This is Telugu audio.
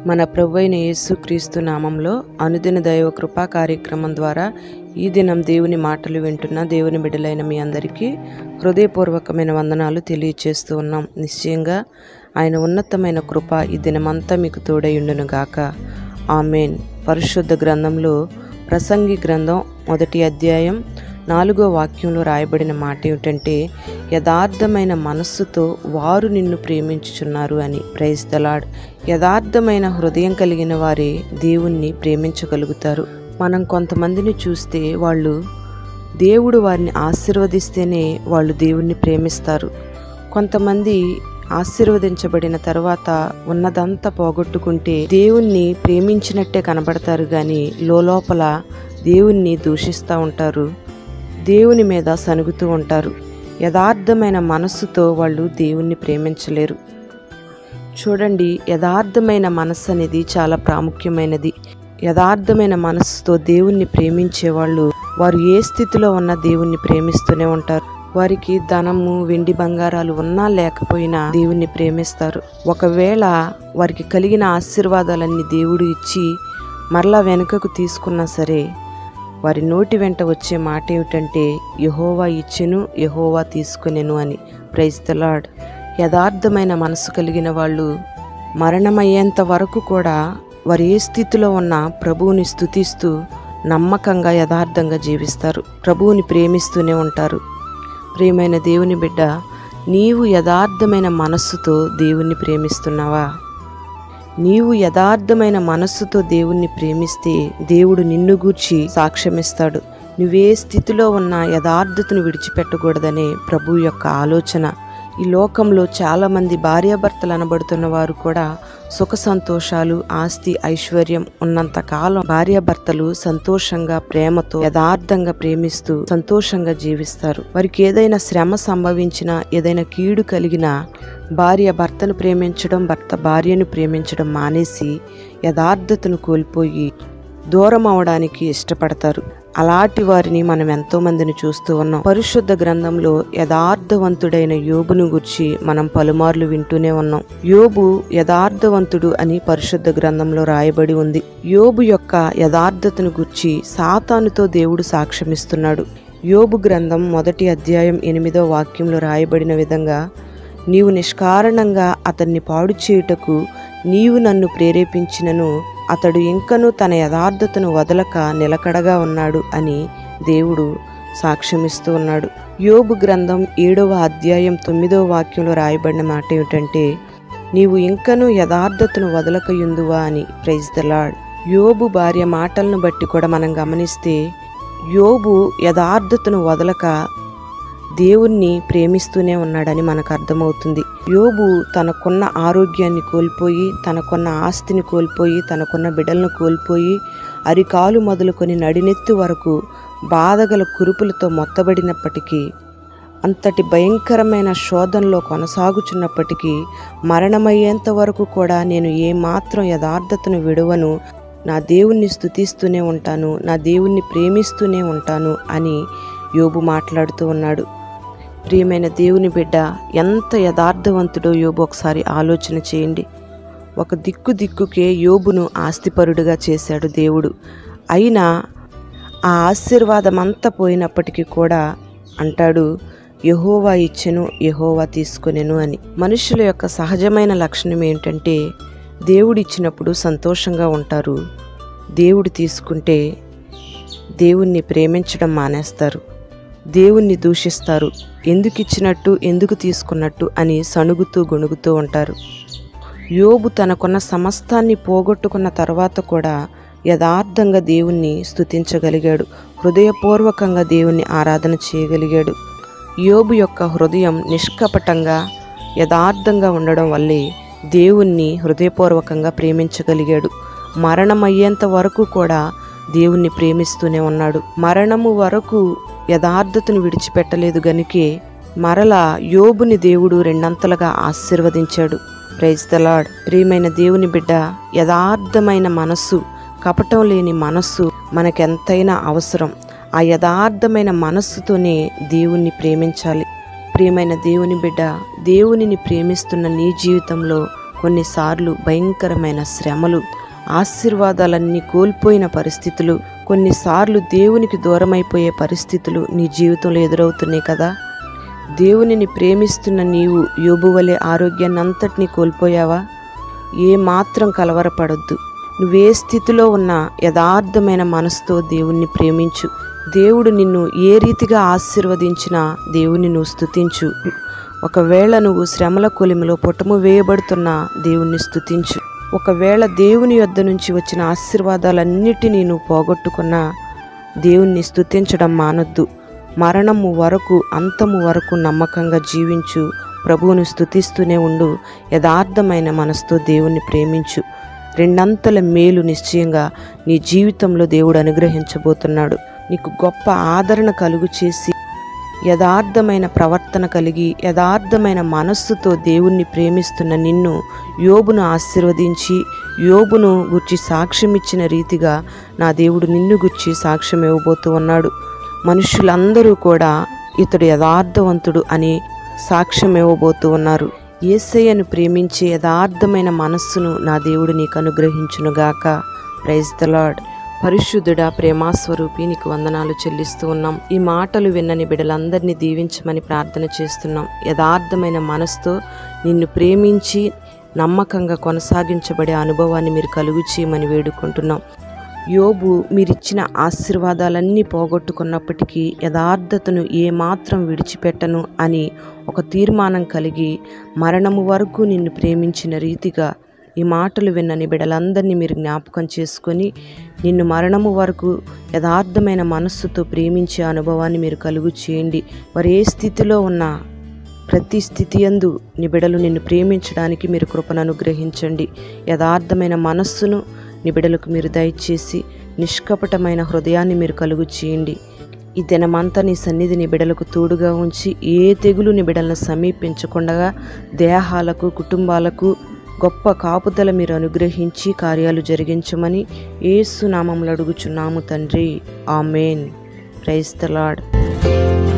మన ప్రభు అయిన యేసుక్రీస్తు నామంలో అనుదిన దైవ కృపా కార్యక్రమం ద్వారా ఈ దినం దేవుని మాటలు వింటున్న దేవుని బిడ్డలైన మీ అందరికీ హృదయపూర్వకమైన వందనాలు తెలియచేస్తూ ఉన్నాం నిశ్చయంగా ఆయన ఉన్నతమైన కృప ఈ దినమంతా మీకు తోడయుండును గాక ఆమెన్ పరిశుద్ధ గ్రంథంలో ప్రసంగి గ్రంథం మొదటి అధ్యాయం నాలుగో వాక్యంలో రాయబడిన మాట ఏమిటంటే యథార్థమైన మనస్సుతో వారు నిన్ను ప్రేమించుచున్నారు అని ప్రైజ్ దలాడ్ యథార్థమైన హృదయం కలిగిన వారే దేవుణ్ణి ప్రేమించగలుగుతారు మనం కొంతమందిని చూస్తే వాళ్ళు దేవుడు వారిని ఆశీర్వదిస్తేనే వాళ్ళు దేవుణ్ణి ప్రేమిస్తారు కొంతమంది ఆశీర్వదించబడిన తర్వాత ఉన్నదంతా పోగొట్టుకుంటే దేవుణ్ణి ప్రేమించినట్టే కనబడతారు కానీ లోపల దేవుణ్ణి దూషిస్తూ ఉంటారు దేవుని మీద సనుగుతూ ఉంటారు యథార్థమైన మనస్సుతో వాళ్ళు దేవుణ్ణి ప్రేమించలేరు చూడండి యథార్థమైన మనస్సు అనేది చాలా ప్రాముఖ్యమైనది యథార్థమైన మనస్సుతో దేవుణ్ణి ప్రేమించే వాళ్ళు వారు ఏ స్థితిలో ఉన్న దేవుణ్ణి ప్రేమిస్తూనే ఉంటారు వారికి ధనము వెండి బంగారాలు ఉన్నా లేకపోయినా దేవుణ్ణి ప్రేమిస్తారు ఒకవేళ వారికి కలిగిన ఆశీర్వాదాలన్నీ దేవుడు ఇచ్చి మరలా వెనుకకు తీసుకున్నా సరే వారి నోటి వెంట వచ్చే మాట ఏమిటంటే యహోవా ఇచ్చెను యహోవా తీసుకునేను అని ప్రైజ్ ద లాడ్ యథార్థమైన మనసు కలిగిన వాళ్ళు మరణమయ్యేంత వరకు కూడా వారు ఏ స్థితిలో ఉన్న ప్రభువుని స్తుతిస్తూ నమ్మకంగా యథార్థంగా జీవిస్తారు ప్రభువుని ప్రేమిస్తూనే ఉంటారు ప్రియమైన దేవుని బిడ్డ నీవు యథార్థమైన మనస్సుతో దేవుణ్ణి ప్రేమిస్తున్నావా నీవు యథార్థమైన మనస్సుతో దేవుణ్ణి ప్రేమిస్తే దేవుడు నిన్ను గూర్చి సాక్ష్యమిస్తాడు నువ్వే స్థితిలో ఉన్న యథార్థతను విడిచిపెట్టకూడదనే ప్రభు యొక్క ఆలోచన ఈ లోకంలో చాలామంది భార్యాభర్తలు అనబడుతున్న వారు కూడా సుఖ సంతోషాలు ఆస్తి ఐశ్వర్యం ఉన్నంత కాలం భార్యాభర్తలు సంతోషంగా ప్రేమతో యథార్థంగా ప్రేమిస్తూ సంతోషంగా జీవిస్తారు వారికి ఏదైనా శ్రమ సంభవించినా ఏదైనా కీడు కలిగినా భార్య భర్తను ప్రేమించడం భర్త భార్యను ప్రేమించడం మానేసి యథార్థతను కోల్పోయి దూరం అవడానికి ఇష్టపడతారు అలాంటి వారిని మనం ఎంతో మందిని చూస్తూ ఉన్నాం పరిశుద్ధ గ్రంథంలో యథార్థవంతుడైన యోబును గురించి మనం పలుమార్లు వింటూనే ఉన్నాం యోబు యథార్థవంతుడు అని పరిశుద్ధ గ్రంథంలో రాయబడి ఉంది యోబు యొక్క యథార్థతను గుర్చి సాతానుతో దేవుడు సాక్ష్యమిస్తున్నాడు యోబు గ్రంథం మొదటి అధ్యాయం ఎనిమిదో వాక్యంలో రాయబడిన విధంగా నీవు నిష్కారణంగా అతన్ని పాడు చేయుటకు నీవు నన్ను ప్రేరేపించినను అతడు ఇంకనూ తన యథార్థతను వదలక నిలకడగా ఉన్నాడు అని దేవుడు సాక్ష్యమిస్తూ ఉన్నాడు యోబు గ్రంథం ఏడవ అధ్యాయం తొమ్మిదవ వాక్యంలో రాయబడిన మాట ఏమిటంటే నీవు ఇంకనూ యథార్థతను వదలకయుందువా అని ప్రైజ్ ద లాడ్ యోబు భార్య మాటలను బట్టి కూడా మనం గమనిస్తే యోబు యథార్థతను వదలక దేవుణ్ణి ప్రేమిస్తూనే ఉన్నాడని మనకు అర్థమవుతుంది యోబు తనకున్న ఆరోగ్యాన్ని కోల్పోయి తనకున్న ఆస్తిని కోల్పోయి తనకున్న బిడ్డలను కోల్పోయి అరికాలు మొదలుకొని నడినెత్తి వరకు బాధగల కురుపులతో మొత్తబడినప్పటికీ అంతటి భయంకరమైన శోధనలో కొనసాగుచున్నప్పటికీ మరణమయ్యేంత వరకు కూడా నేను ఏమాత్రం యథార్థతను విడువను నా దేవుణ్ణి స్తుతిస్తూనే ఉంటాను నా దేవుణ్ణి ప్రేమిస్తూనే ఉంటాను అని యోబు మాట్లాడుతూ ఉన్నాడు ప్రియమైన దేవుని బిడ్డ ఎంత యథార్థవంతుడో యోబు ఒకసారి ఆలోచన చేయండి ఒక దిక్కు దిక్కుకే యోబును ఆస్తిపరుడుగా చేశాడు దేవుడు అయినా ఆ ఆశీర్వాదం అంతా పోయినప్పటికీ కూడా అంటాడు యహోవా ఇచ్చెను యహోవా తీసుకునేను అని మనుషుల యొక్క సహజమైన లక్షణం ఏంటంటే దేవుడు ఇచ్చినప్పుడు సంతోషంగా ఉంటారు దేవుడు తీసుకుంటే దేవుణ్ణి ప్రేమించడం మానేస్తారు దేవుణ్ణి దూషిస్తారు ఎందుకు ఇచ్చినట్టు ఎందుకు తీసుకున్నట్టు అని సణుగుతూ గొణుగుతూ ఉంటారు యోబు తనకున్న సమస్తాన్ని పోగొట్టుకున్న తర్వాత కూడా యథార్థంగా దేవుణ్ణి స్తుతించగలిగాడు హృదయపూర్వకంగా దేవుణ్ణి ఆరాధన చేయగలిగాడు యోబు యొక్క హృదయం నిష్కపటంగా యథార్థంగా ఉండడం వల్లే దేవుణ్ణి హృదయపూర్వకంగా ప్రేమించగలిగాడు మరణమయ్యేంత వరకు కూడా దేవుణ్ణి ప్రేమిస్తూనే ఉన్నాడు మరణము వరకు యథార్థతను విడిచిపెట్టలేదు గనుకే మరలా యోబుని దేవుడు రెండంతలుగా ఆశీర్వదించాడు ప్రైజ్ ద లార్డ్ ప్రియమైన దేవుని బిడ్డ యథార్థమైన మనస్సు కపటం లేని మనస్సు మనకెంతైనా అవసరం ఆ యథార్థమైన మనస్సుతోనే దేవుణ్ణి ప్రేమించాలి ప్రియమైన దేవుని బిడ్డ దేవునిని ప్రేమిస్తున్న నీ జీవితంలో కొన్నిసార్లు భయంకరమైన శ్రమలు ఆశీర్వాదాలన్నీ కోల్పోయిన పరిస్థితులు కొన్నిసార్లు దేవునికి దూరమైపోయే పరిస్థితులు నీ జీవితంలో ఎదురవుతున్నాయి కదా దేవునిని ప్రేమిస్తున్న నీవు యోబు వలె ఆరోగ్యాన్ని అంతటినీ కోల్పోయావా ఏ మాత్రం కలవరపడొద్దు నువ్వే స్థితిలో ఉన్నా యథార్థమైన మనసుతో దేవుణ్ణి ప్రేమించు దేవుడు నిన్ను ఏ రీతిగా ఆశీర్వదించినా దేవుని నువ్వు స్తుతించు ఒకవేళ నువ్వు శ్రమల కొలిమిలో పుటము వేయబడుతున్నా దేవుణ్ణి స్తుతించు ఒకవేళ దేవుని యొద్ద నుంచి వచ్చిన ఆశీర్వాదాలన్నిటినీ నువ్వు పోగొట్టుకున్నా దేవుణ్ణి స్తుతించడం మానొద్దు మరణము వరకు అంతము వరకు నమ్మకంగా జీవించు ప్రభువును స్తుతిస్తూనే ఉండు యథార్థమైన మనసుతో దేవుణ్ణి ప్రేమించు రెండంతల మేలు నిశ్చయంగా నీ జీవితంలో దేవుడు అనుగ్రహించబోతున్నాడు నీకు గొప్ప ఆదరణ కలుగు చేసి యథార్థమైన ప్రవర్తన కలిగి యథార్థమైన మనస్సుతో దేవుణ్ణి ప్రేమిస్తున్న నిన్ను యోబును ఆశీర్వదించి యోబును గుర్చి సాక్ష్యం ఇచ్చిన రీతిగా నా దేవుడు నిన్ను గుర్చి సాక్ష్యం ఇవ్వబోతూ ఉన్నాడు మనుషులందరూ కూడా ఇతడు యథార్థవంతుడు అని సాక్ష్యం ఇవ్వబోతూ ఉన్నారు ఏసయ్యను ప్రేమించే యథార్థమైన మనస్సును నా దేవుడు నీకు అనుగ్రహించునుగాక ప్రైజ్ ద లాడ్ పరిశుద్ధుడా ప్రేమాస్వరూపి నీకు వందనాలు చెల్లిస్తూ ఉన్నాం ఈ మాటలు విన్నని బిడ్డలందరినీ దీవించమని ప్రార్థన చేస్తున్నాం యథార్థమైన మనసుతో నిన్ను ప్రేమించి నమ్మకంగా కొనసాగించబడే అనుభవాన్ని మీరు కలుగు చేయమని వేడుకుంటున్నాం యోబు మీరిచ్చిన ఆశీర్వాదాలన్నీ పోగొట్టుకున్నప్పటికీ యథార్థతను ఏమాత్రం విడిచిపెట్టను అని ఒక తీర్మానం కలిగి మరణము వరకు నిన్ను ప్రేమించిన రీతిగా ఈ మాటలు విన్నని బిడలందరినీ మీరు జ్ఞాపకం చేసుకొని నిన్ను మరణము వరకు యథార్థమైన మనస్సుతో ప్రేమించే అనుభవాన్ని మీరు కలుగు చేయండి వారు ఏ స్థితిలో ఉన్నా ప్రతి స్థితి యందు నీ బిడలు నిన్ను ప్రేమించడానికి మీరు కృపను అనుగ్రహించండి యథార్థమైన మనస్సును నీ బిడలకు మీరు దయచేసి నిష్కపటమైన హృదయాన్ని మీరు కలుగు చేయండి ఈ దినమంతా నీ సన్నిధి నీ బిడలకు తోడుగా ఉంచి ఏ తెగులు నీ బిడలను సమీపించకుండా దేహాలకు కుటుంబాలకు గొప్ప కాపుదల మీరు అనుగ్రహించి కార్యాలు జరిగించమని ఏసు నామంలో అడుగుచున్నాము తండ్రి ఆమెన్ ప్రైస్ ద లాడ్